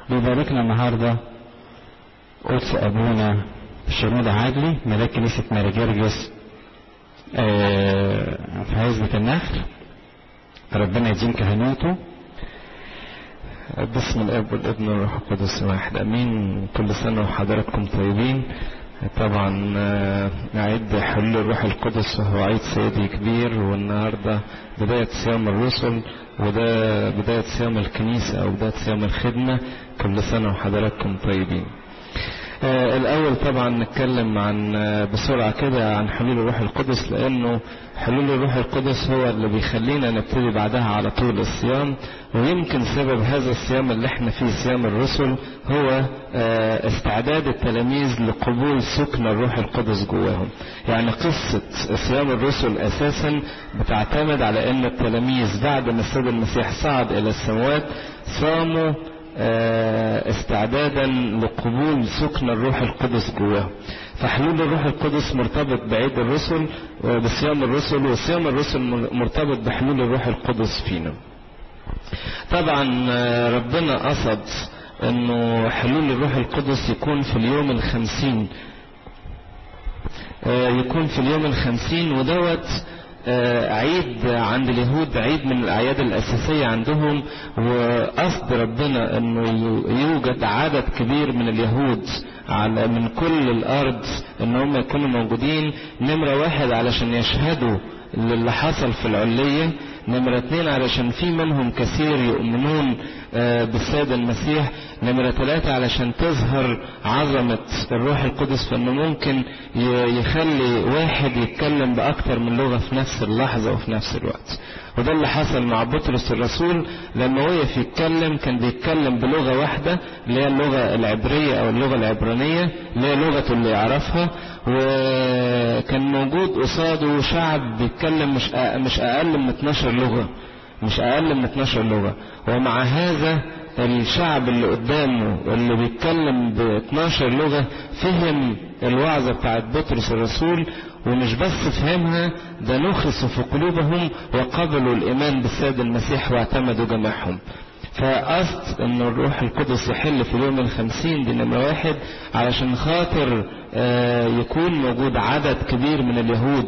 بيباركنا النهاردة قدس أبونا الشرمود عادلي ملاك كنيسة ماري جرجس آه، في عزبة النخل ربنا يديم كهنوته باسم الاب والابن والروح القدس واحد امين كل سنه وحضراتكم طيبين طبعا آه، نعد حلول الروح القدس وهو عيد سيدي كبير والنهارده بدايه صيام الرسل وده بدايه صيام الكنيسه او بدايه صيام الخدمه كل سنه وحضراتكم طيبين آه الأول طبعا نتكلم عن آه بسرعة كده عن حلول الروح القدس لأنه حلول الروح القدس هو اللي بيخلينا نبتدي بعدها على طول الصيام ويمكن سبب هذا الصيام اللي احنا فيه صيام الرسل هو آه استعداد التلاميذ لقبول سكن الروح القدس جواهم يعني قصة صيام الرسل أساسا بتعتمد على أن التلاميذ بعد ما السيد المسيح صعد إلى السماوات صاموا استعدادا لقبول سكن الروح القدس جواهم فحلول الروح القدس مرتبط بعيد الرسل بصيام الرسل وصيام الرسل مرتبط بحلول الروح القدس فينا طبعا ربنا قصد انه حلول الروح القدس يكون في اليوم الخمسين يكون في اليوم الخمسين ودوت عيد عند اليهود عيد من الأعياد الأساسية عندهم وقصد ربنا أنه يوجد عدد كبير من اليهود على من كل الأرض أن هم يكونوا موجودين نمرة واحد علشان يشهدوا للي حصل في العلية نمرة اتنين علشان في منهم كثير يؤمنون بالسيد المسيح نمرة ثلاثة علشان تظهر عظمة الروح القدس فانه ممكن يخلي واحد يتكلم بأكثر من لغة في نفس اللحظة وفي نفس الوقت وده اللي حصل مع بطرس الرسول لما وقف يتكلم كان بيتكلم بلغة واحدة اللي هي اللغة العبرية أو اللغة العبرانية اللي هي لغته اللي يعرفها وكان موجود قصاده شعب بيتكلم مش مش أقل من 12 لغة مش أقل من 12 لغة ومع هذا الشعب اللي قدامه اللي بيتكلم ب 12 لغة فهم الوعظة بتاعت بطرس الرسول ومش بس فهمها ده نخصوا في قلوبهم وقبلوا الإيمان بالسيد المسيح واعتمدوا جميعهم فقصد ان الروح القدس يحل في اليوم الخمسين دي نمرة واحد علشان خاطر آه يكون موجود عدد كبير من اليهود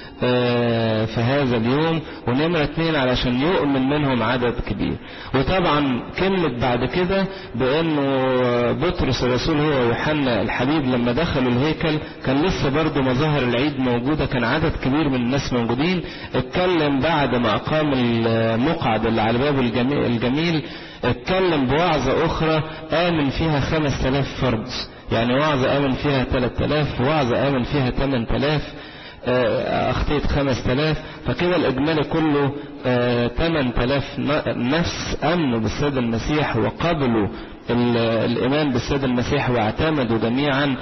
آه في هذا اليوم ونمرة اتنين علشان يؤمن منهم عدد كبير وطبعا كلمة بعد كده بانه بطرس الرسول هو ويوحنا الحبيب لما دخلوا الهيكل كان لسه برضه مظاهر العيد موجودة كان عدد كبير من الناس موجودين اتكلم بعد ما اقام المقعد اللي على باب الجميل, الجميل اتكلم بوعظة اخرى امن فيها خمس تلاف فرد يعني وعظة امن فيها تلات تلاف وعظة امن فيها تمن تلاف اخطيت خمس تلاف فكده الاجمالي كله تمن تلاف نفس امنوا بالسيد المسيح وقبلوا الايمان بالسيد المسيح واعتمدوا جميعا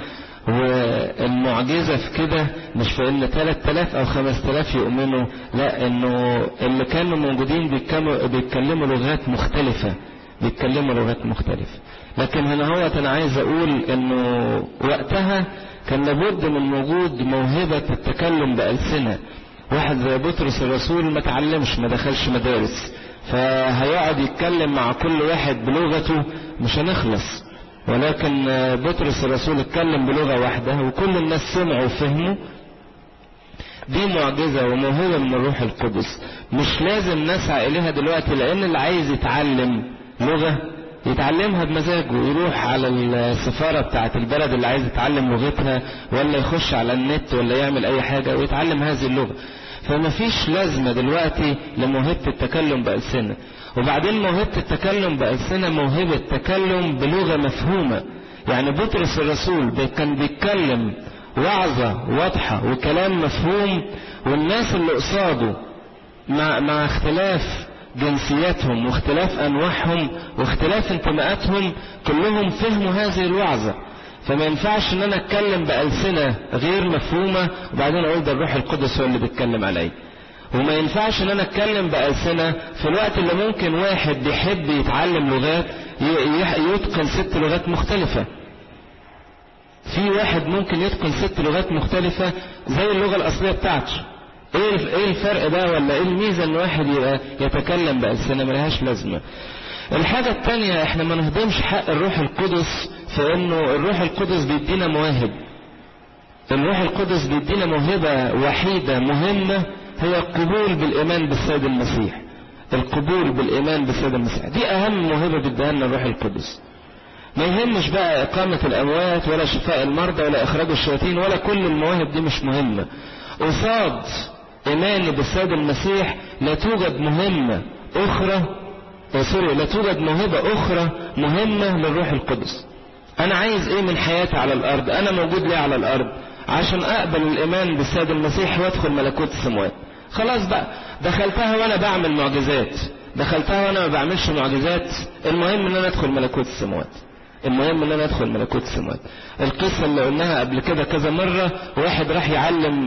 والمعجزة في كده مش في ان 3000 او 5000 يؤمنوا لا انه اللي كانوا موجودين بيتكلموا لغات مختلفة بيتكلموا لغات مختلفة لكن هنا هو انا عايز اقول انه وقتها كان لابد من وجود موهبة التكلم بألسنة واحد زي بطرس الرسول ما تعلمش ما دخلش مدارس فهيقعد يتكلم مع كل واحد بلغته مش هنخلص ولكن بطرس الرسول اتكلم بلغة واحدة وكل الناس سمعوا وفهموا دي معجزة وموهبة من الروح القدس مش لازم نسعى إليها دلوقتي لأن اللي عايز يتعلم لغة يتعلمها بمزاجه يروح على السفارة بتاعة البلد اللي عايز يتعلم لغتها ولا يخش على النت ولا يعمل أي حاجة ويتعلم هذه اللغة فما فيش لازمة دلوقتي لموهبة التكلم بألسنة وبعدين موهبة التكلم بألسنة موهبة تكلم بلغة مفهومة يعني بطرس الرسول كان بيتكلم وعظة واضحة وكلام مفهوم والناس اللي قصاده مع, مع اختلاف جنسياتهم واختلاف أنواعهم واختلاف انتماءاتهم كلهم فهموا هذه الوعظة فما ينفعش ان انا اتكلم بألسنة غير مفهومة وبعدين اقول ده الروح القدس هو اللي بيتكلم عليا وما ينفعش ان انا اتكلم بألسنة في الوقت اللي ممكن واحد بيحب يتعلم لغات يتقن ست لغات مختلفة في واحد ممكن يتقن ست لغات مختلفة زي اللغة الأصلية بتاعته ايه ايه الفرق ده ولا ايه الميزة ان واحد يبقى يتكلم بألسنة ملهاش لازمة الحاجة التانية احنا ما نهضمش حق الروح القدس في انه الروح القدس بيدينا مواهب الروح القدس بيدينا موهبة وحيدة مهمة هي القبول بالإيمان بالسيد المسيح القبول بالإيمان بالسيد المسيح دي أهم موهبة بيديها لنا الروح القدس ما يهمش بقى إقامة الأموات ولا شفاء المرضى ولا إخراج الشياطين ولا كل المواهب دي مش مهمة قصاد إيماني بالسيد المسيح لا توجد مهمة أخرى سوري لا توجد موهبة أخرى مهمة للروح القدس أنا عايز إيه من حياتي على الأرض أنا موجود ليه على الأرض عشان أقبل الإيمان بالسيد المسيح وأدخل ملكوت السماوات خلاص بقى دخلتها وأنا بعمل معجزات دخلتها وأنا ما بعملش معجزات المهم إن أنا أدخل ملكوت السماوات المهم ان انا ادخل ملكوت السماوات القصة اللي قلناها قبل كده كذا مرة واحد راح يعلم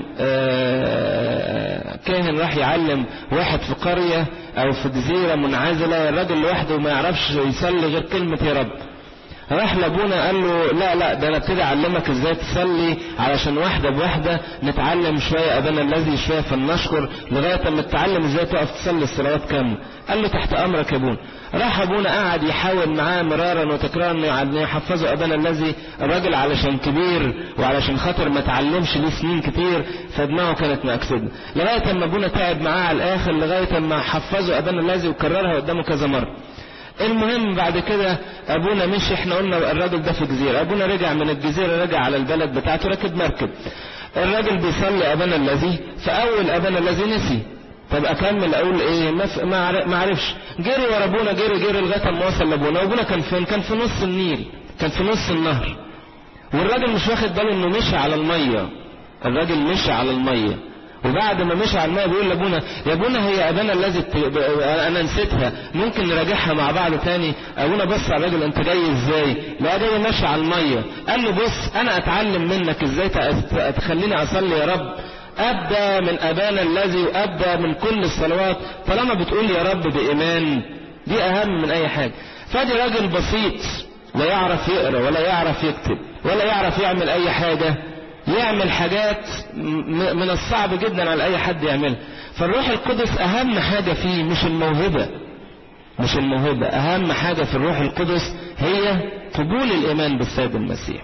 كاهن راح يعلم واحد في قرية او في جزيرة منعزلة الراجل لوحده ما يعرفش يصلي غير كلمة يا رب راح لابونا قال له لا لا ده انا ابتدي اعلمك ازاي تصلي علشان واحده بواحده نتعلم شويه ابانا الذي شويه فلنشكر لغايه اما تتعلم ازاي تقف تصلي الصلوات كامله قال له تحت امرك يا ابونا راح ابونا قعد يحاول معاه مرارا وتكرارا انه يحفظه ابانا الذي الراجل علشان كبير وعلشان خاطر ما تعلمش ليه سنين كتير فدماغه كانت مأكسده لغايه اما ابونا تعب معاه على الاخر لغايه اما حفظه ابانا الذي وكررها قدامه كذا مره المهم بعد كده ابونا مشي احنا قلنا الراجل ده في جزيرة ابونا رجع من الجزيرة رجع على البلد بتاعته راكب مركب الراجل بيصلي ابانا الذي فاول ابانا الذي نسي طب اكمل اقول ايه ما عرفش جري ورا ابونا جري جري لغايه ما وصل لابونا وابونا كان فين كان في نص النيل كان في نص النهر والراجل مش واخد باله انه مشي على الميه الراجل مشي على الميه وبعد ما مشي على الماء بيقول لابونا يا ابونا هي ابانا الذي انا نسيتها ممكن نراجعها مع بعض تاني ابونا بص على الراجل انت جاي ازاي لا جاي ماشي على الميه قال له بص انا اتعلم منك ازاي تخليني اصلي يا رب ابدا من ابانا الذي وابدا من كل الصلوات طالما بتقول يا رب بايمان دي اهم من اي حاجه فادي راجل بسيط لا يعرف يقرا ولا يعرف يكتب ولا يعرف يعمل اي حاجه يعمل حاجات من الصعب جدا على اي حد يعملها فالروح القدس اهم حاجة فيه مش الموهبة مش الموهبة اهم حاجة في الروح القدس هي قبول الايمان بالسيد المسيح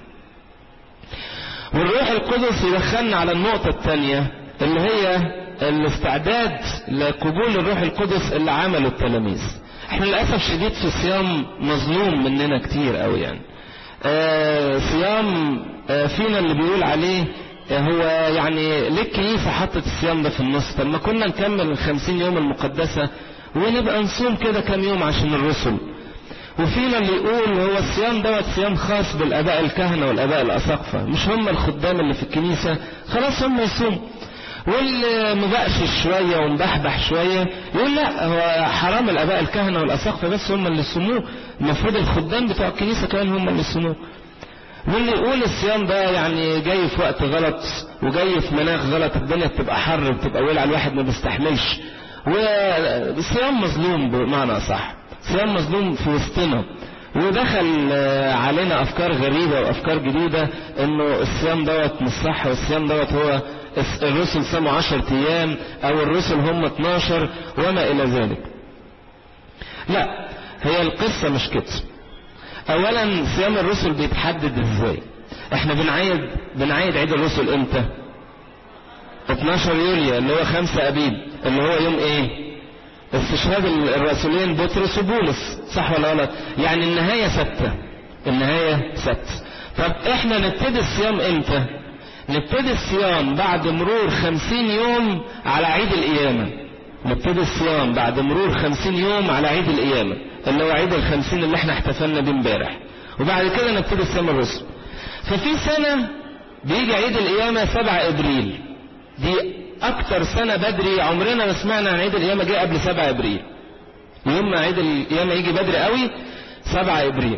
والروح القدس يدخلنا على النقطة الثانية اللي هي الاستعداد لقبول الروح القدس اللي عمله التلاميذ احنا للأسف شديد في الصيام مظلوم مننا كتير قوي يعني آه صيام آه فينا اللي بيقول عليه آه هو يعني ليه الكنيسة حطت الصيام ده في النص طب ما كنا نكمل الخمسين يوم المقدسة ونبقى نصوم كده كام يوم عشان الرسل وفينا اللي يقول هو الصيام دوت صيام خاص بالاباء الكهنة والاباء الاساقفة مش هم الخدام اللي في الكنيسة خلاص هم يصوموا واللي مبقشش شوية ومبحبح شوية يقول لا هو حرام الاباء الكهنة والاساقفة بس هم اللي يصوموه المفروض الخدام بتوع الكنيسة كمان هم اللي يصوموه واللي يقول الصيام ده يعني جاي في وقت غلط وجاي في مناخ غلط الدنيا بتبقى حر بتبقى ولع الواحد ما بيستحملش والصيام مظلوم بمعنى صح صيام مظلوم في وسطنا ودخل علينا افكار غريبة وافكار جديدة انه الصيام دوت مش صح والصيام دوت هو الرسل صاموا عشر ايام او الرسل هم 12 وما الى ذلك لا هي القصة مش كده اولا صيام الرسل بيتحدد ازاي احنا بنعيد بنعيد عيد الرسل امتى 12 يوليو اللي هو 5 ابيب اللي هو يوم ايه استشهاد الرسولين بطرس وبولس صح ولا غلط يعني النهاية ثابتة النهاية ثابتة طب احنا نبتدي الصيام امتى نبتدي الصيام بعد مرور خمسين يوم على عيد القيامة نبتدي الصيام بعد مرور خمسين يوم على عيد القيامة اللي هو عيد الخمسين اللي احنا احتفلنا بيه امبارح وبعد كده نبتدي صيام الرسل ففي سنة بيجي عيد القيامة سبعة ابريل دي اكتر سنة بدري عمرنا ما سمعنا عن عيد القيامة جه قبل سبعة ابريل يوم ما عيد القيامة يجي بدري قوي سبعة ابريل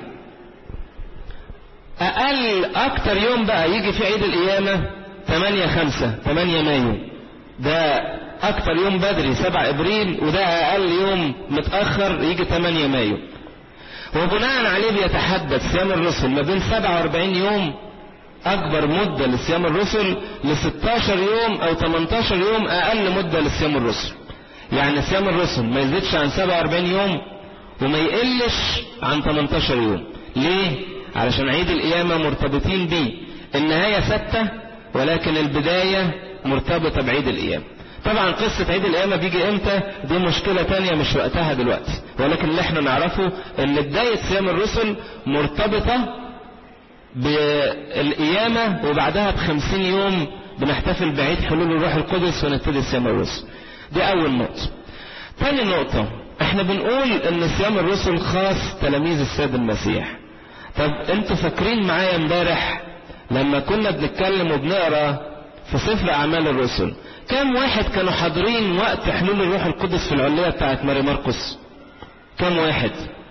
اقل اكتر يوم بقى يجي في عيد القيامة 8 5 8 مايو ده اكتر يوم بدري 7 ابريل وده اقل يوم متأخر يجي 8 مايو وبناء عليه بيتحدد صيام الرسل ما بين 47 يوم اكبر مدة لصيام الرسل ل 16 يوم او 18 يوم اقل مدة لصيام الرسل يعني صيام الرسل ما يزيدش عن 47 يوم وما يقلش عن 18 يوم ليه علشان عيد القيامة مرتبطين بيه النهاية ثابتة ولكن البداية مرتبطة بعيد القيامة طبعا قصة عيد القيامة بيجي امتى دي مشكلة تانية مش وقتها دلوقتي ولكن اللي احنا نعرفه ان بداية صيام الرسل مرتبطة بالقيامة وبعدها بخمسين يوم بنحتفل بعيد حلول الروح القدس ونبتدي صيام الرسل دي اول نقطة تاني نقطة احنا بنقول ان صيام الرسل خاص تلاميذ السيد المسيح طب انتوا فاكرين معايا امبارح لما كنا بنتكلم وبنقرا في سفر اعمال الرسل كم واحد كانوا حاضرين وقت حلول الروح القدس في العلية بتاعت ماري مرقس كم واحد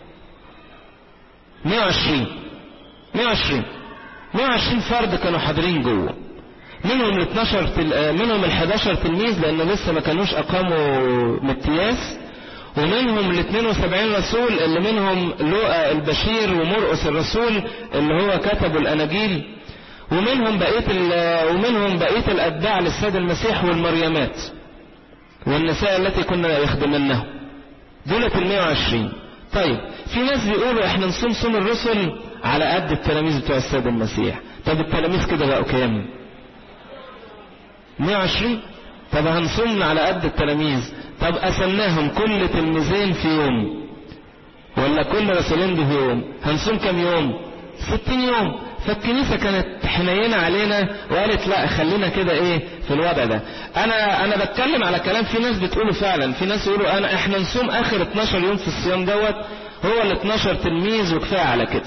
120 120 120 فرد كانوا حاضرين جوه منهم ال 12 تل... منهم ال 11 تلميذ لان لسه ما كانوش اقاموا متياس ومنهم ال 72 رسول اللي منهم لوقا البشير ومرقس الرسول اللي هو كتبوا الاناجيل ومنهم بقيه ومنهم بقيه الاتباع للسيد المسيح والمريمات والنساء التي كنا يخدمنه دولة ال 120 طيب في ناس بيقولوا احنا نصوم صوم الرسل على قد التلاميذ بتوع السيد المسيح طب التلاميذ كده بقوا كام 120 طب هنصوم على قد التلاميذ طب قسمناهم كل تلميذين في يوم ولا كل رسولين في يوم هنصوم كم يوم 60 يوم فالكنيسة كانت حنينة علينا وقالت لا خلينا كده ايه في الوضع ده انا انا بتكلم على كلام في ناس بتقوله فعلا في ناس يقولوا انا احنا نصوم اخر 12 يوم في الصيام دوت هو ال 12 تلميذ وكفايه على كده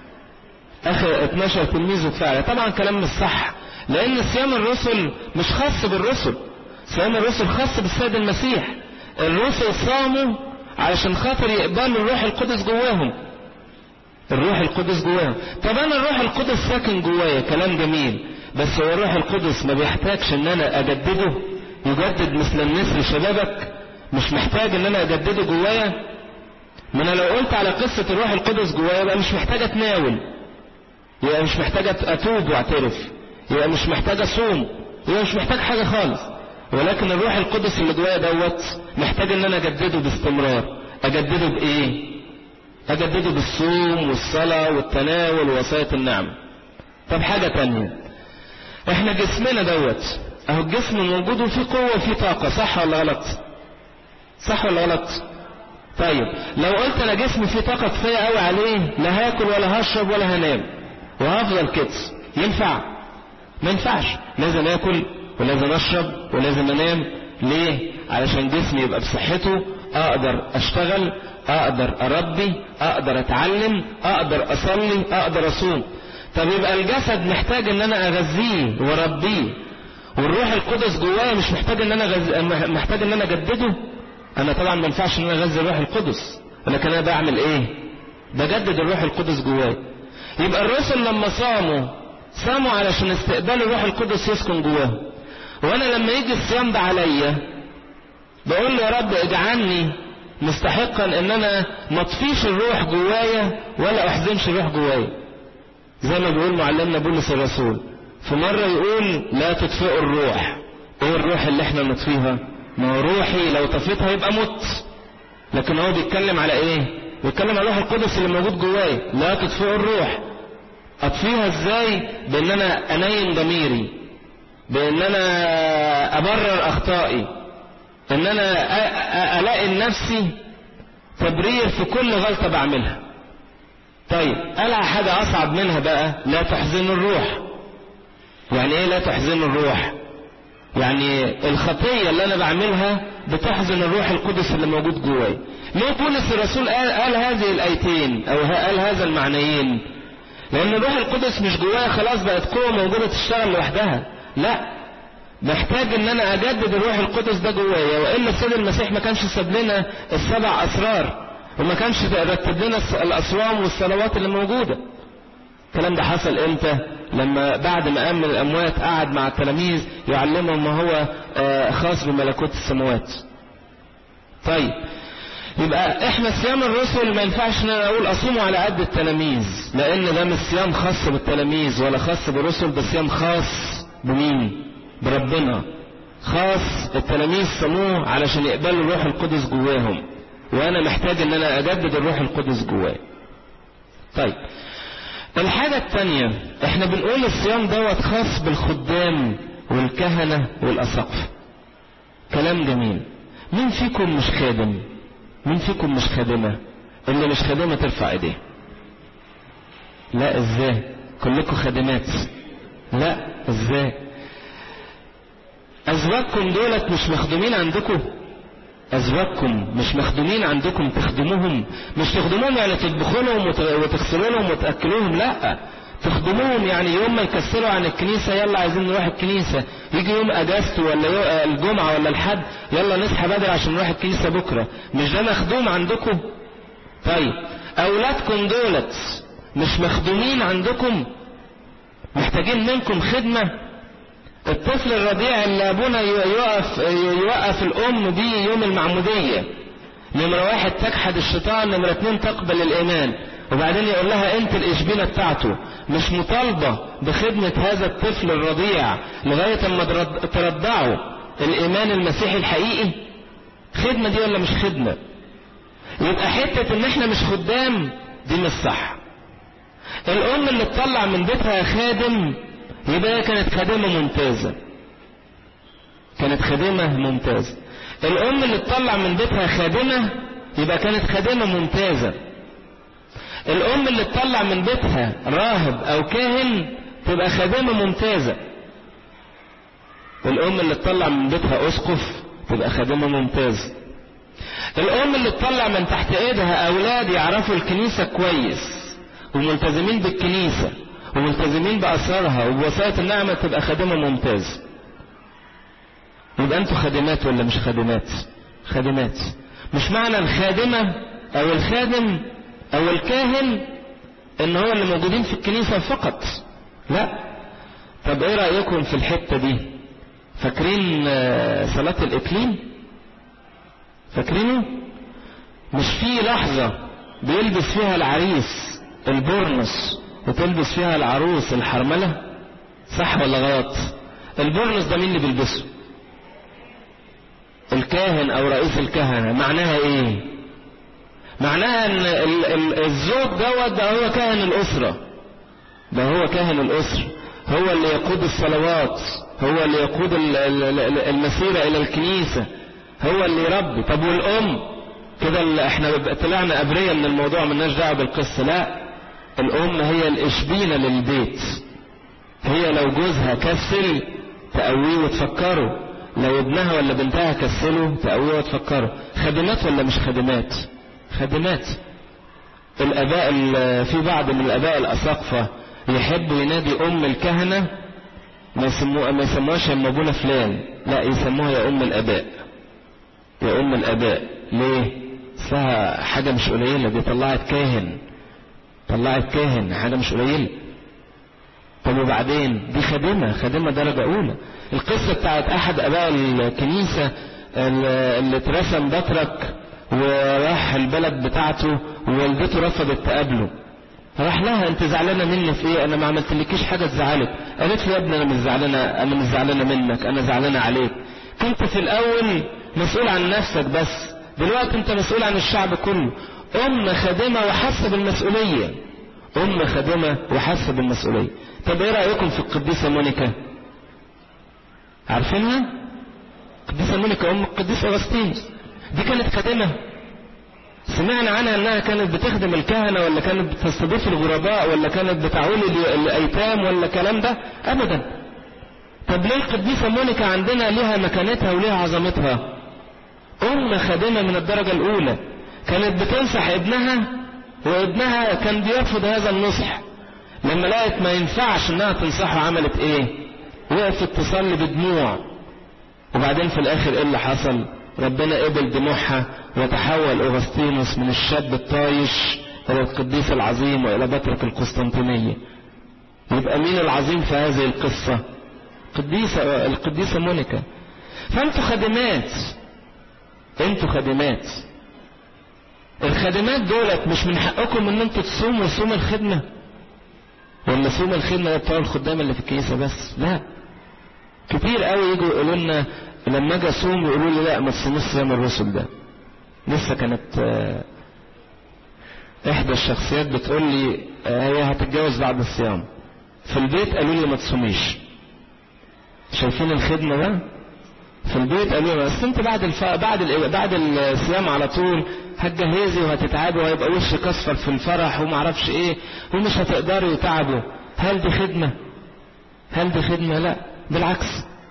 اخر 12 تلميذ وكفايه على طبعا كلام مش صح لان صيام الرسل مش خاص بالرسل صيام الرسل خاص بالسيد المسيح الرسل صاموا علشان خاطر يقبلوا الروح القدس جواهم الروح القدس جواهم طب انا الروح القدس ساكن جوايا كلام جميل بس هو الروح القدس ما بيحتاجش ان انا اجدده يجدد مثل النسر شبابك مش محتاج ان انا اجدده جوايا ما انا لو قلت على قصة الروح القدس جوايا يبقى مش محتاج اتناول يبقى مش محتاج اتوب واعترف يبقى مش محتاج اصوم يبقى مش محتاج حاجة خالص ولكن الروح القدس اللي جوايا دوت محتاج ان انا اجدده باستمرار اجدده بايه اجدده بالصوم والصلاة والتناول ووصاية النعم طب حاجة تانية احنا جسمنا دوت اهو الجسم موجود وفيه قوة وفيه طاقة صح ولا غلط صح ولا غلط طيب لو قلت انا جسمي فيه طاقة كفاية قوي عليه لا هاكل ولا هشرب ولا هنام وهفضل كده ينفع ما ينفعش لازم اكل ولازم اشرب ولازم انام ليه علشان جسمي يبقى بصحته اقدر اشتغل اقدر اربي اقدر اتعلم اقدر اصلي اقدر اصوم طب يبقى الجسد محتاج ان انا اغذيه واربيه والروح القدس جوايا مش محتاج ان انا غز... محتاج ان انا اجدده انا طبعا ما ينفعش ان انا اغذي الروح القدس ولكن انا بعمل ايه بجدد الروح القدس جوايا يبقى الرسل لما صاموا صاموا علشان استقبال الروح القدس يسكن جواهم وانا لما يجي الصيام ده عليا بقول له يا رب اجعلني مستحقا ان انا ما اطفيش الروح جوايا ولا احزنش الروح جوايا زي ما بيقول معلمنا بولس الرسول في مرة يقول لا تطفئوا الروح ايه الروح اللي احنا نطفيها ما هو روحي لو طفيتها يبقى مت لكن هو بيتكلم على ايه بيتكلم على الروح القدس اللي موجود جوايا لا تطفئوا الروح اطفيها ازاي بان انا انيم ضميري بان انا ابرر اخطائي ان انا الاقي لنفسي تبرير في كل غلطة بعملها طيب قال حاجة اصعب منها بقى لا تحزن الروح يعني ايه لا تحزن الروح يعني الخطية اللي انا بعملها بتحزن الروح القدس اللي موجود جواي ليه بولس الرسول قال, قال هذه الايتين او قال هذا المعنيين لان الروح القدس مش جوايا خلاص بقت قوة موجودة تشتغل لوحدها لا محتاج ان انا اجدد الروح القدس ده جوايا والا السيد المسيح ما كانش ساب لنا السبع اسرار وما كانش رتب لنا الاصوام والصلوات اللي موجوده الكلام ده حصل امتى لما بعد ما قام من الاموات قعد مع التلاميذ يعلمهم ما هو خاص بملكوت السماوات طيب يبقى احنا صيام الرسل ما ينفعش ان انا اقول اصوموا على قد التلاميذ لان ده مش صيام خاص بالتلاميذ ولا خاص بالرسل ده صيام خاص بمين بربنا خاص التلاميذ صاموه علشان يقبلوا الروح القدس جواهم وانا محتاج ان انا اجدد الروح القدس جوايا طيب الحاجة التانية احنا بنقول الصيام دوت خاص بالخدام والكهنة والاساقفة كلام جميل مين فيكم مش خادم مين فيكم مش خادمة اللي مش خادمة ترفع ايديه لا ازاي كلكم خادمات لا ازاي ازواجكم دولت مش مخدومين عندكم ازواجكم مش مخدومين عندكم تخدموهم مش تخدموهم يعني تطبخوا لهم وتغسلوا لهم وتاكلوهم لا تخدموهم يعني يوم ما يكسروا عن الكنيسه يلا عايزين نروح الكنيسه يجي يوم اجازته ولا الجمعه ولا الحد يلا نصحى بدري عشان نروح الكنيسه بكره مش ده مخدوم عندكم طيب اولادكم دولت مش مخدومين عندكم محتاجين منكم خدمه الطفل الرضيع اللي ابونا يوقف يوقف الام دي يوم المعموديه نمرة واحد تجحد الشيطان نمرة اتنين تقبل الايمان وبعدين يقول لها انت الاشبيلة بتاعته مش مطالبة بخدمة هذا الطفل الرضيع لغاية اما ترضعه الايمان المسيحي الحقيقي خدمة دي ولا مش خدمة يبقى حتة ان احنا مش خدام دي مش صح الام اللي تطلع من بيتها خادم يبقى كانت خادمة ممتازة كانت خادمة ممتازة الأم اللي تطلع من بيتها خادمة يبقى كانت خادمة ممتازة الأم اللي تطلع من بيتها راهب أو كاهن تبقى خادمة ممتازة الأم اللي تطلع من بيتها أسقف تبقى خادمة ممتازة الأم اللي تطلع من تحت إيدها أولاد يعرفوا الكنيسة كويس وملتزمين بالكنيسة وملتزمين بأسرارها وبوسائط النعمة تبقى خادمة ممتاز يبقى أنتوا خادمات ولا مش خادمات خادمات مش معنى الخادمة أو الخادم أو الكاهن إن هو اللي موجودين في الكنيسة فقط لا طب إيه رأيكم في الحتة دي فاكرين صلاة الإقليم فاكرينه مش في لحظة بيلبس فيها العريس البورنس وتلبس فيها العروس الحرملة صح ولا غلط البورنس ده مين اللي بيلبسه الكاهن او رئيس الكهنة معناها ايه معناها ان الزوج دوت ده هو كاهن الاسرة ده هو كاهن الاسرة هو اللي يقود الصلوات هو اللي يقود المسيرة الى الكنيسة هو اللي يربي طب والام كده احنا طلعنا ابرية من الموضوع ملناش دعوه بالقصة لا الأم هي الإشبينة للبيت هي لو جوزها كسل تقويه وتفكره لو ابنها ولا بنتها كسلوا تقويه وتفكره خادمات ولا مش خادمات خادمات الآباء في بعض من الآباء الأساقفة يحبوا ينادي أم الكهنة ما يسموها ما يسموهاش يا ابونا فلان لا يسموها يا أم الآباء يا أم الآباء ليه؟ اسمها حاجة مش قليلة دي طلعت كاهن طلعت كاهن حاجة مش قليلة طب وبعدين دي خادمة خادمة درجة أولى القصة بتاعت أحد أباء الكنيسة اللي اترسم بطرك وراح البلد بتاعته ووالدته رفضت تقابله راح لها انت زعلانه مني في ايه انا ما عملتلكيش حاجه تزعلك قالت له يا ابني انا مش زعلانه انا مش زعلانه منك انا زعلانه عليك كنت في الاول مسؤول عن نفسك بس دلوقتي انت مسؤول عن الشعب كله أم خادمة وحاسة بالمسؤولية أم خادمة وحاسة بالمسؤولية طب إيه رأيكم في القديسة مونيكا عارفينها القديسة مونيكا أم القديس أغسطينوس دي كانت خادمة سمعنا عنها انها كانت بتخدم الكهنة ولا كانت بتستضيف الغرباء ولا كانت بتعول الايتام ولا الكلام ده ابدا طب ليه القديسة مونيكا عندنا ليها مكانتها وليها عظمتها ام خادمة من الدرجة الاولى كانت بتنصح ابنها وابنها كان بيرفض هذا النصح لما لقت ما ينفعش انها تنصحه عملت ايه وقفت تصلي بدموع وبعدين في الاخر ايه اللي حصل ربنا قبل دموعها وتحول اغسطينوس من الشاب الطايش الى القديس العظيم والى بطرك القسطنطينية يبقى مين العظيم في هذه القصة قديسة القديسة مونيكا فانتوا خادمات انتوا خادمات الخادمات دولت مش من حقكم ان انتوا تصوموا صوم الخدمة ولا صوم الخدمة ده بتوع الخدام اللي في الكنيسة بس لا كتير قوي يجوا يقولوا لنا لما اجي اصوم يقولوا لي لا ما تصوموش صيام الرسل ده لسه كانت آه، احدى الشخصيات بتقول لي آه، هي هتتجوز بعد الصيام في البيت قالوا لي ما تصوميش شايفين الخدمة ده في البيت قالوا لي بس انت بعد الف... بعد ال... بعد الصيام على طول هتجهزي وهتتعبي وهيبقى وشك اصفر في الفرح وما اعرفش ايه ومش هتقدروا يتعبوا هل دي خدمة هل دي خدمة لا بالعكس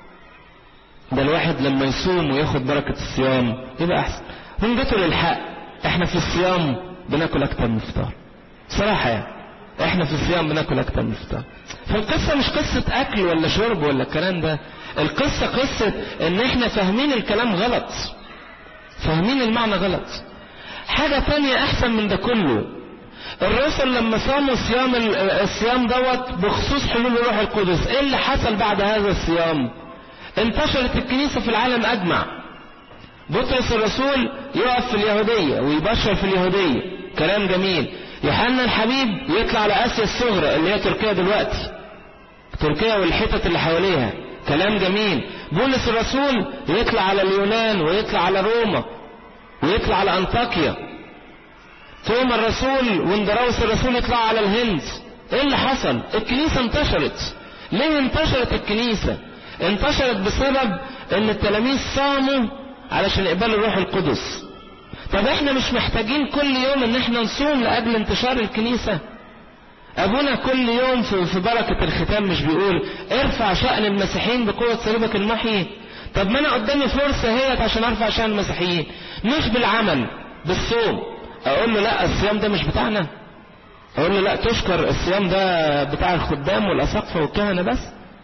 ده الواحد لما يصوم وياخد بركة الصيام يبقى احسن هم جيتوا للحق احنا في الصيام بناكل اكتر من الفطار صراحة يعني احنا في الصيام بناكل اكتر من الفطار فالقصة مش قصة اكل ولا شرب ولا الكلام ده القصة قصة ان احنا فاهمين الكلام غلط فاهمين المعنى غلط حاجة تانية احسن من ده كله الرسل لما صاموا صيام ال- الصيام دوت بخصوص حلول الروح القدس ايه اللي حصل بعد هذا الصيام انتشرت الكنيسة في العالم اجمع بطرس الرسول يقف في اليهودية ويبشر في اليهودية كلام جميل يوحنا الحبيب يطلع على اسيا الصغرى اللي هي تركيا دلوقتي تركيا والحتت اللي حواليها كلام جميل بولس الرسول يطلع على اليونان ويطلع على روما ويطلع على انطاكيا توما الرسول واندراوس الرسول يطلع على الهند ايه اللي حصل الكنيسة انتشرت ليه انتشرت الكنيسة انتشرت بسبب ان التلاميذ صاموا علشان يقبلوا الروح القدس طب احنا مش محتاجين كل يوم ان احنا نصوم لاجل انتشار الكنيسة ابونا كل يوم في في بركة الختام مش بيقول ارفع شأن المسيحيين بقوة صليبك المحيي طب ما انا قدامي فرصة هي عشان ارفع شأن المسيحيين مش بالعمل بالصوم اقول له لا الصيام ده مش بتاعنا اقول له لا تشكر الصيام ده بتاع الخدام والاساقفة والكهنة بس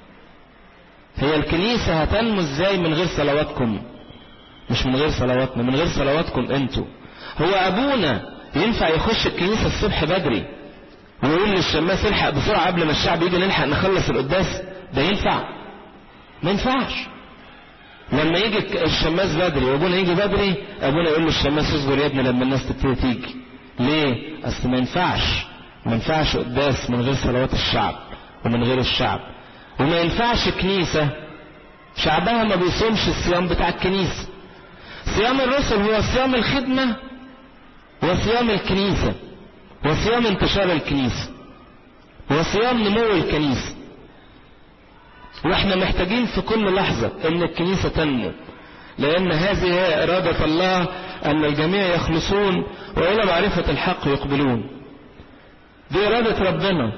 هي الكنيسة هتنمو ازاي من غير صلواتكم مش من غير صلواتنا من غير صلواتكم انتوا هو ابونا ينفع يخش الكنيسة الصبح بدري ويقول للشماس الحق بسرعة قبل ما الشعب يجي نلحق نخلص القداس ده ينفع ما ينفعش لما يجي الشماس بدري وابونا يجي بدري ابونا يقول للشماس اصبر يا ابني لما الناس تبتدي تيجي ليه اصل ما ينفعش ما ينفعش قداس من غير صلوات الشعب ومن غير الشعب وما ينفعش كنيسة شعبها ما بيصومش الصيام بتاع الكنيسة صيام الرسل هو صيام الخدمة وصيام الكنيسة وصيام انتشار الكنيسة وصيام نمو الكنيسة واحنا محتاجين في كل لحظة ان الكنيسة تنمو لان هذه هي ارادة الله ان الجميع يخلصون والى معرفة الحق يقبلون دي ارادة ربنا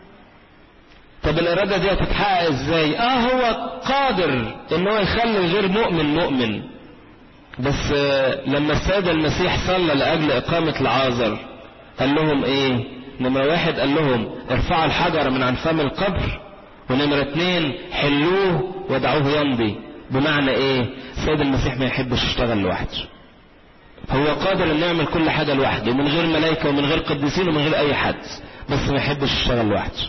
طب الارادة دي هتتحقق ازاي اه هو قادر ان هو يخلي غير مؤمن مؤمن بس آه، لما السيد المسيح صلى لاجل اقامة العازر قال لهم ايه نمرة واحد قال لهم ارفعوا الحجر من عن فم القبر ونمرة اتنين حلوه ودعوه يمضي بمعنى ايه السيد المسيح ما يحبش يشتغل لوحده هو قادر انه يعمل كل حاجة لوحده من غير ملائكة ومن غير قديسين ومن غير اي حد بس ما يحبش يشتغل لوحده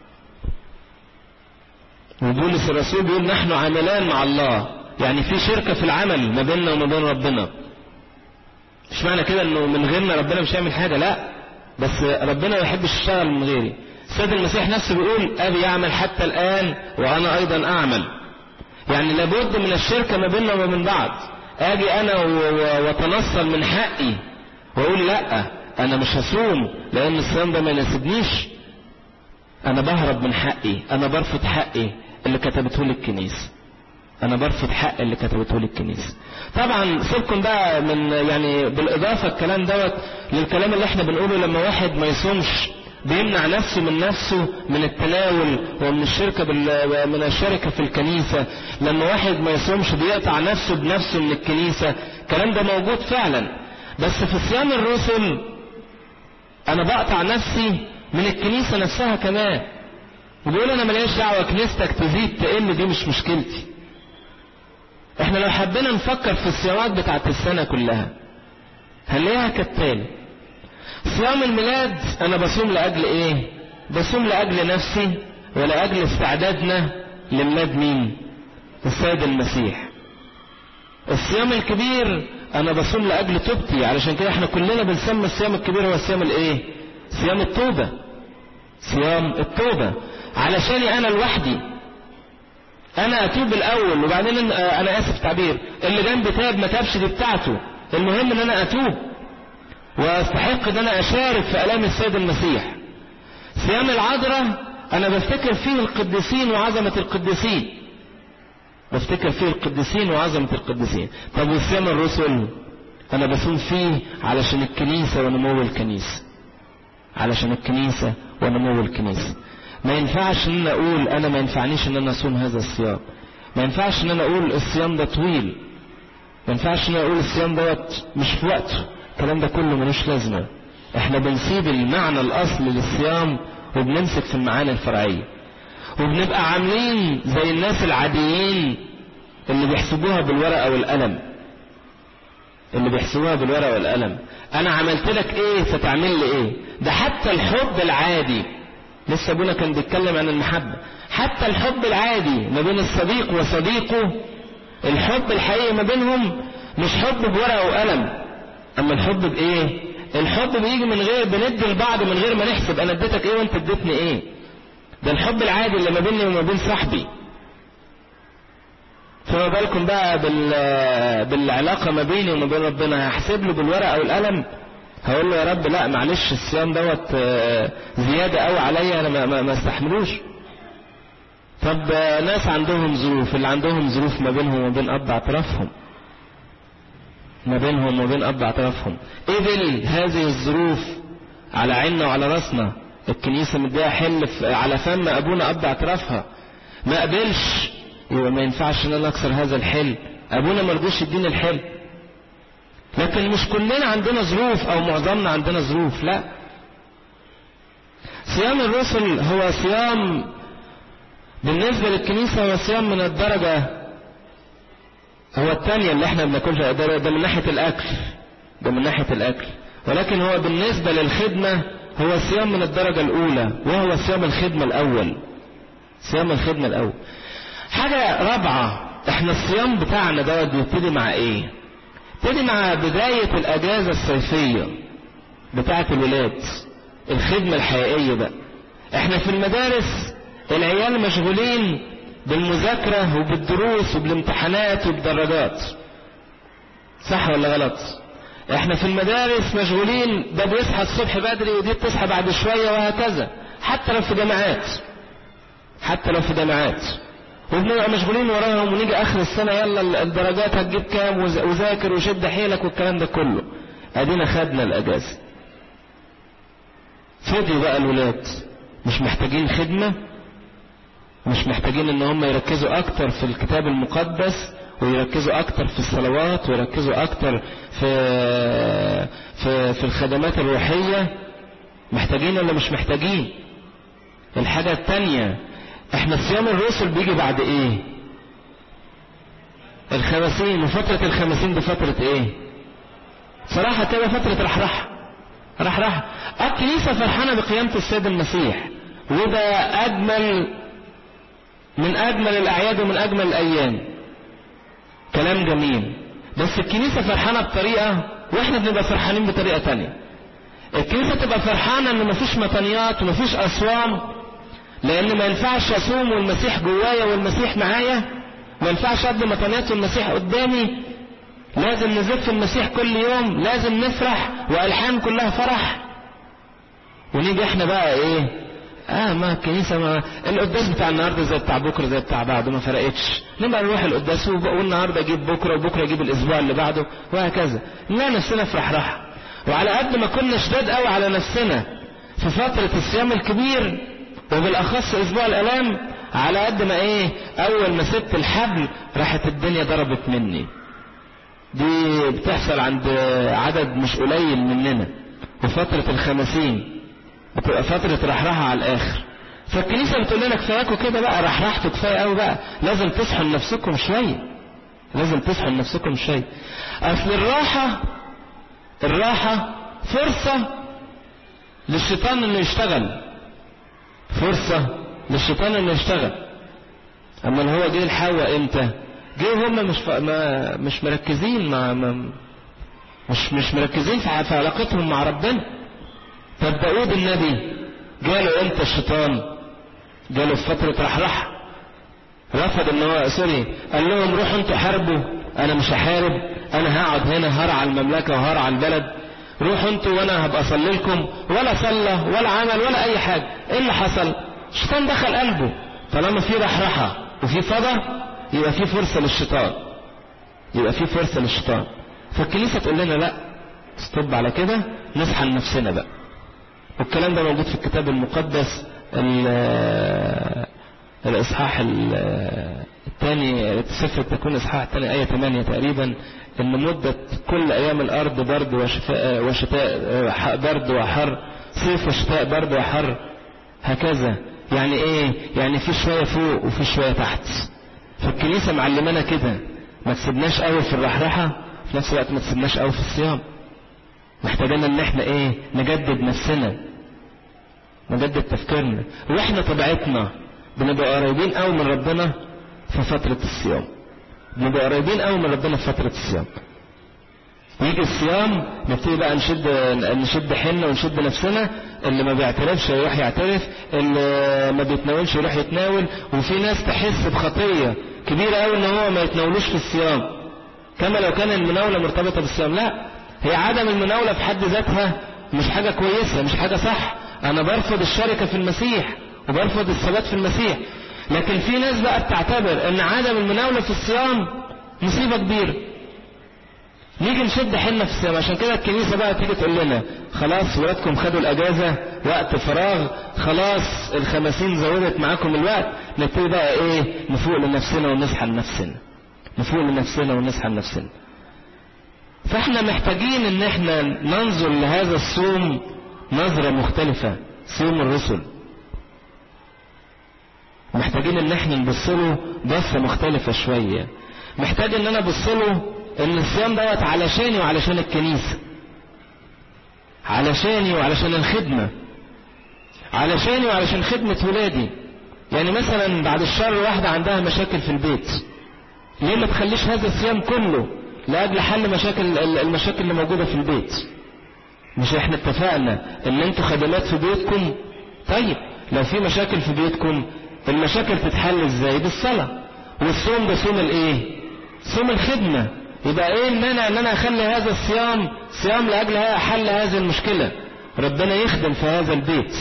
وبولس الرسول بيقول نحن عاملان مع الله يعني في شركة في العمل ما بيننا وما بين ربنا مش معنى كده انه من غيرنا ربنا مش هيعمل حاجة لا بس ربنا ما يحبش يشتغل من غيري السيد المسيح نفسه بيقول ابي يعمل حتى الان وانا ايضا اعمل يعني لابد من الشركة ما بيننا وما بين بعض اجي انا و- و- واتنصل من حقي واقول لا انا مش هصوم لان الصيام ده ما يناسبنيش انا بهرب من حقي انا برفض حقي اللي كتبته لي الكنيسه انا برفض حق اللي كتبته لي الكنيسه طبعا سيبكم بقى من يعني بالاضافه الكلام دوت للكلام اللي احنا بنقوله لما واحد ما يصومش بيمنع نفسه من نفسه من التناول ومن الشركة بال... من الشركة في الكنيسة لما واحد ما يصومش بيقطع نفسه بنفسه من الكنيسة الكلام ده موجود فعلا بس في صيام الرسل انا بقطع نفسي من الكنيسة نفسها كمان وبيقول انا ماليش دعوة كنيستك تزيد تقل دي مش مشكلتي احنا لو حبينا نفكر في الصيامات بتاعت السنة كلها هنلاقيها كالتالي صيام الميلاد انا بصوم لاجل ايه بصوم لاجل نفسي ولاجل استعدادنا لميلاد مين السيد المسيح الصيام الكبير انا بصوم لاجل توبتي علشان كده احنا كلنا بنسمي الصيام الكبير هو صيام الايه صيام التوبة صيام التوبة علشاني انا لوحدي انا اتوب الاول وبعدين انا اسف تعبير اللي جنبي تاب ما تابش دي بتاعته المهم ان انا اتوب واستحق ان انا اشارك في الام السيد المسيح صيام العذراء انا بفتكر فيه القديسين وعظمة القديسين بفتكر فيه القديسين وعظمة القديسين طب وصيام الرسل انا بصوم فيه علشان الكنيسة ونمو الكنيسة علشان الكنيسة ونمو الكنيسة ما ينفعش ان انا اقول انا ما ينفعنيش ان انا اصوم هذا الصيام ما ينفعش ان انا اقول الصيام ده طويل ما ينفعش ان انا اقول الصيام دوت مش في وقته الكلام ده كله ملوش لازمه احنا بنسيب المعنى الاصلي للصيام وبنمسك في المعاني الفرعيه وبنبقى عاملين زي الناس العاديين اللي بيحسبوها بالورقه والقلم اللي بيحسبوها بالورقه والقلم انا عملت لك ايه فتعمل لي ايه ده حتى الحب العادي لسه ابونا كان بيتكلم عن المحبه حتى الحب العادي ما بين الصديق وصديقه الحب الحقيقي ما بينهم مش حب بورقه وقلم اما الحب بايه الحب بيجي من غير بندي لبعض من غير ما نحسب انا اديتك ايه وانت اديتني ايه ده الحب العادي اللي ما بيني وما بين صاحبي فما بالكم بقى بال... بالعلاقه ما بيني وما بين ربنا هحسب له بالورقه والقلم هقول له يا رب لا معلش الصيام دوت زياده قوي عليا انا ما, ما, ما استحملوش طب ناس عندهم ظروف اللي عندهم ظروف ما بينهم وما بين اب اعترافهم ما بينهم وبين اب اعترافهم قبل هذه الظروف على عيننا وعلى راسنا الكنيسه مديها حل على فم ابونا اب اعترافها ما قبلش يبقى ما ينفعش ان انا اكسر هذا الحل ابونا ما رضيش يديني الحل لكن مش كلنا عندنا ظروف او معظمنا عندنا ظروف لا صيام الرسل هو صيام بالنسبة للكنيسة هو صيام من الدرجة هو الثانية اللي احنا بناكلها ده, ده من ناحية الأكل ده من ناحية الأكل ولكن هو بالنسبة للخدمة هو صيام من الدرجة الأولى وهو صيام الخدمة الأول صيام الخدمة الأول حاجة رابعة احنا الصيام بتاعنا دوت بيبتدي مع ايه؟ يبتدي مع بداية الأجازة الصيفية بتاعة الولاد الخدمة الحقيقية بقى احنا في المدارس العيال مشغولين بالمذاكرة وبالدروس وبالامتحانات وبالدرجات صح ولا غلط احنا في المدارس مشغولين ده بيصحى الصبح بدري ودي بتصحى بعد شوية وهكذا حتى لو في جامعات حتى لو في جامعات وبنبقى مشغولين وراهم ونيجي اخر السنة يلا الدرجات هتجيب كام وذاكر وشد حيلك والكلام ده كله ادينا خدنا الاجازة فضي بقى الولاد مش محتاجين خدمة مش محتاجين ان هم يركزوا اكتر في الكتاب المقدس ويركزوا اكتر في الصلوات ويركزوا اكتر في في في الخدمات الروحية محتاجين ولا مش محتاجين الحاجة التانية احنا صيام الرسل بيجي بعد ايه الخمسين وفترة الخمسين دي فترة ايه صراحة كده فترة رحرحة رحرحة الكنيسة فرحانة بقيامة السيد المسيح وده اجمل من اجمل الاعياد ومن اجمل الايام كلام جميل بس الكنيسة فرحانة بطريقة واحنا بنبقى فرحانين بطريقة تانية الكنيسة تبقى فرحانة ان مفيش مطنيات ومفيش اصوام لان ما ينفعش اصوم والمسيح جوايا والمسيح معايا ما ينفعش ادي مطنيات والمسيح قدامي لازم نزف المسيح كل يوم لازم نفرح والحان كلها فرح ونيجي احنا بقى ايه اه ما الكنيسة ما القداس بتاع النهاردة زي بتاع بكرة زي بتاع بعده ما فرقتش نبقى نروح القداس والنهاردة اجيب بكرة وبكرة اجيب الاسبوع اللي بعده وهكذا لا نفسنا في رحرحة وعلى قد ما كنا شداد قوي على نفسنا في فترة الصيام الكبير وبالاخص اسبوع الالام على قد ما ايه اول ما سبت الحبل راحت الدنيا ضربت مني دي بتحصل عند عدد مش قليل مننا وفترة الخمسين بتبقى فترة رحرحة على الآخر فالكنيسة بتقول لنا كفاياكوا كده بقى رحرحتوا كفاية قوي بقى لازم تصحوا لنفسكم شوية لازم تصحوا لنفسكم شوية أصل الراحة الراحة فرصة للشيطان إنه يشتغل فرصة للشيطان إنه يشتغل أما اللي هو جه الحواء إمتى؟ جه هم مش ف... ما مش مركزين مع ما مش مش مركزين في, في علاقتهم مع ربنا طب داود النبي جاله امتى الشيطان جاله في فترة رحرحة رفض ان هو سوري قال لهم روحوا انتوا حاربوا انا مش هحارب انا هقعد هنا هرعى المملكة وهرعى البلد روحوا انتوا وانا هبقى اصلي لكم ولا صلى ولا عمل ولا اي حاجة ايه اللي حصل الشيطان دخل قلبه طالما في رحرحة وفي فضى يبقى في فرصة للشيطان يبقى في فرصة للشيطان فالكنيسة تقول لنا لا استب على كده نصحى لنفسنا بقى والكلام ده موجود في الكتاب المقدس الإصحاح الثاني سفر التكوين الإصحاح الثاني آية 8 تقريبا إن مدة كل أيام الأرض برد وشتاء, وشتاء برد وحر صيف وشتاء برد وحر هكذا يعني إيه يعني في شوية فوق وفي شوية تحت فالكنيسة معلمانا كده ما تسيبناش قوي في الرحرحة في نفس الوقت ما تسيبناش قوي في الصيام محتاجين ان احنا ايه نجدد نفسنا نجدد تفكيرنا واحنا طبيعتنا بنبقى قريبين قوي من ربنا في فترة الصيام بنبقى قريبين قوي من ربنا في فترة الصيام يجي الصيام نبتدي بقى نشد نشد حيلنا ونشد نفسنا اللي ما بيعترفش يروح يعترف اللي ما بيتناولش يروح يتناول وفي ناس تحس بخطيه كبيره قوي ان هو ما يتناولوش في الصيام كما لو كان المناوله مرتبطه بالصيام لا هي عدم المناوله في حد ذاتها مش حاجه كويسه مش حاجه صح انا برفض الشركه في المسيح وبرفض الثبات في المسيح لكن في ناس بقى بتعتبر ان عدم المناوله في الصيام مصيبه كبيره نيجي نشد حيلنا في الصيام عشان كده الكنيسة بقى تيجي تقول لنا خلاص ولادكم خدوا الأجازة وقت فراغ خلاص الخمسين زودت معاكم الوقت نبتدي بقى إيه نفوق لنفسنا ونصحى لنفسنا نفوق لنفسنا ونصحى لنفسنا فاحنا محتاجين ان احنا ننظر لهذا الصوم نظرة مختلفة صوم الرسل محتاجين ان احنا نبص له بصة مختلفة شوية محتاج ان انا ابص له ان الصيام دوت علشاني وعلشان الكنيسة علشاني وعلشان الخدمة علشاني وعلشان خدمة ولادي يعني مثلا بعد الشهر واحدة عندها مشاكل في البيت ليه ما تخليش هذا الصيام كله لأجل حل مشاكل المشاكل اللي موجودة في البيت مش احنا اتفقنا ان انتوا خدمات في بيتكم طيب لو في مشاكل في بيتكم المشاكل تتحل ازاي بالصلاة والصوم ده صوم الايه صوم الخدمة يبقى ايه المانع ان انا اخلي هذا الصيام صيام لاجل حل هذه المشكلة ربنا يخدم في هذا البيت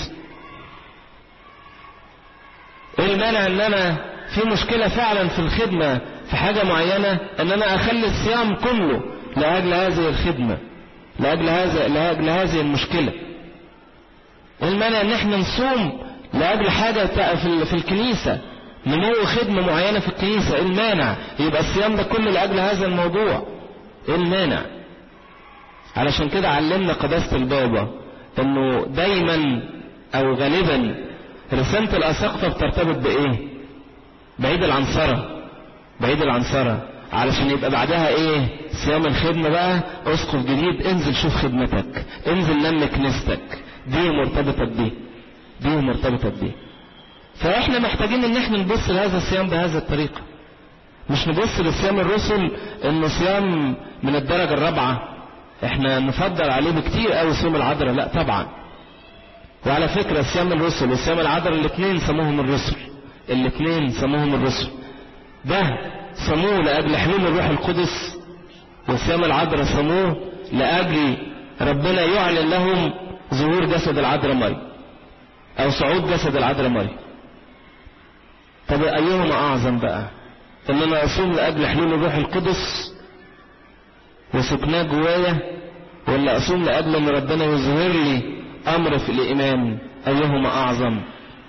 ايه المانع ان انا في مشكلة فعلا في الخدمة في حاجة معينة ان انا اخلي الصيام كله لاجل هذه الخدمة لاجل هذا لاجل هذه المشكلة ايه المانع ان احنا نصوم لاجل حاجة في الكنيسة نمو خدمة معينة في الكنيسة ايه المانع يبقى الصيام ده كله لأجل هذا الموضوع ايه المانع علشان كده علمنا قداسة البابا انه دايما او غالبا رسالة الأساقفة بترتبط بايه بعيد العنصرة بعيد العنصرة علشان يبقى بعدها ايه صيام الخدمة بقى اسقف جديد انزل شوف خدمتك انزل نم كنيستك دي مرتبطة بدي دي مرتبطة بدي فاحنا محتاجين ان احنا نبص لهذا الصيام بهذه الطريقة مش نبص لصيام الرسل انه صيام من الدرجة الرابعة احنا نفضل عليه بكتير قوي صوم العذراء لا طبعا وعلى فكرة صيام الرسل وصيام العذراء الاثنين سموهم الرسل الاثنين سموهم الرسل ده سموه لأجل حلول الروح القدس وصيام العذراء سموه لأجل ربنا يعلن لهم ظهور جسد العذراء مريم أو صعود جسد العذراء مريم طب أيهما أعظم بقى إن أنا أصوم لأجل حلول الروح القدس وسكناه جوايا ولا أصوم لأجل أن ربنا يظهر لي أمر في الإيمان أيهما أعظم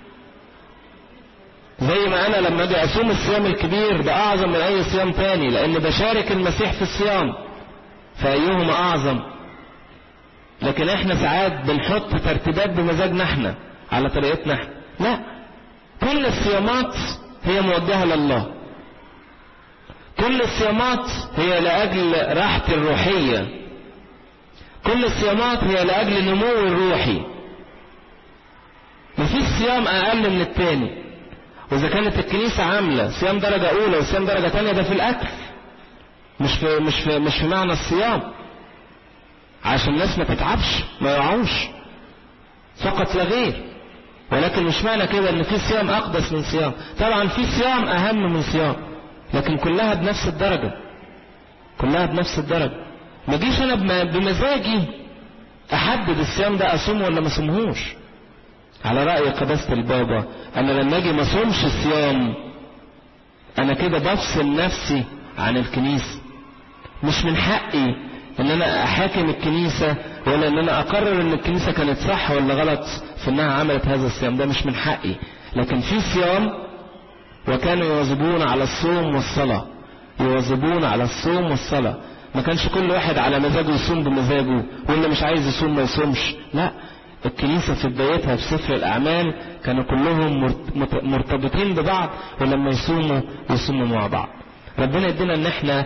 زي ما أنا لما أجي أصوم الصيام الكبير ده أعظم من أي صيام تاني لأن بشارك المسيح في الصيام فأيهما أعظم لكن احنا ساعات بنحط ترتيبات بمزاجنا احنا على طريقتنا احنا لا كل الصيامات هي موجهة لله كل الصيامات هي لأجل راحتي الروحية كل الصيامات هي لأجل النمو الروحي مفيش صيام أقل من التاني وإذا كانت الكنيسة عاملة صيام درجة أولى وصيام درجة تانية ده في الأكل مش في مش في مش في معنى الصيام عشان الناس ما تتعبش ما يرعوش فقط لا غير ولكن مش معنى كده ان في صيام اقدس من صيام طبعا في صيام اهم من صيام لكن كلها بنفس الدرجة كلها بنفس الدرجة ما جيش انا بم- بمزاجي احدد الصيام ده اصومه ولا ما اصومهوش على رأي قداسة البابا انا لما اجي ما اصومش الصيام انا كده بفصل نفسي عن الكنيسة مش من حقي ان انا احاكم الكنيسة ولا ان انا اقرر ان الكنيسة كانت صح ولا غلط في انها عملت هذا الصيام ده مش من حقي لكن في صيام وكانوا يواظبون على الصوم والصلاة يواظبون على الصوم والصلاة ما كانش كل واحد على مزاجه يصوم بمزاجه واللي مش عايز يصوم ما يصومش لا الكنيسة في بدايتها في سفر الأعمال كانوا كلهم مرت- مت- مرتبطين ببعض ولما يصوموا يصوموا مع بعض ربنا يدينا ان احنا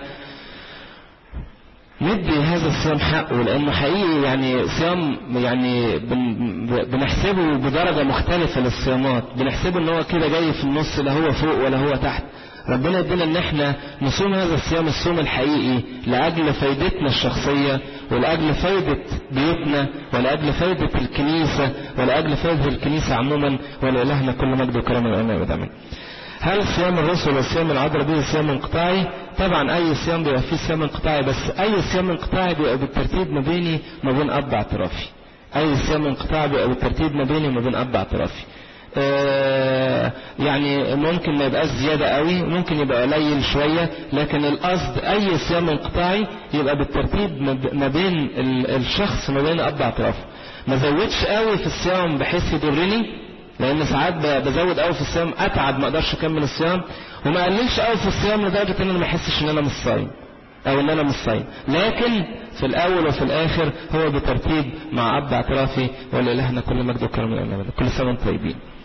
ندي هذا الصيام حقه لانه حقيقي يعني صيام يعني بن بنحسبه بدرجه مختلفه للصيامات بنحسبه ان هو كده جاي في النص لا هو فوق ولا هو تحت ربنا يدينا ان احنا نصوم هذا الصيام الصوم الحقيقي لاجل فايدتنا الشخصيه ولاجل فايده بيوتنا ولاجل فايده الكنيسه ولاجل فايده الكنيسه عموما ولالهنا كل مجد وكرم الان ابدا هل صيام الرسل والصيام العذراء به صيام انقطاعي؟ طبعا اي صيام بيبقى فيه صيام انقطاعي بس اي صيام انقطاعي بيبقى بالترتيب ما بيني وما بين اب اعترافي. اي صيام انقطاعي بيبقى بالترتيب ما بيني وما بين اب اعترافي. آه يعني ممكن ما يبقاش زيادة قوي ممكن يبقى قليل شوية لكن القصد أي صيام انقطاعي يبقى بالترتيب ما ب- ما بين ال- الشخص ما بين أب اعترافه ما زودش قوي في الصيام بحيث يضرني لان ساعات ب- بزود قوي في الصيام اتعب ما اقدرش اكمل الصيام وما اقللش قوي في الصيام لدرجه ان انا ما احسش ان انا مش صايم او ان انا مش صايم لكن في الاول وفي الاخر هو بترتيب مع اب اعترافي ولالهنا كل مجد وكرم الان كل سنه وانتم طيبين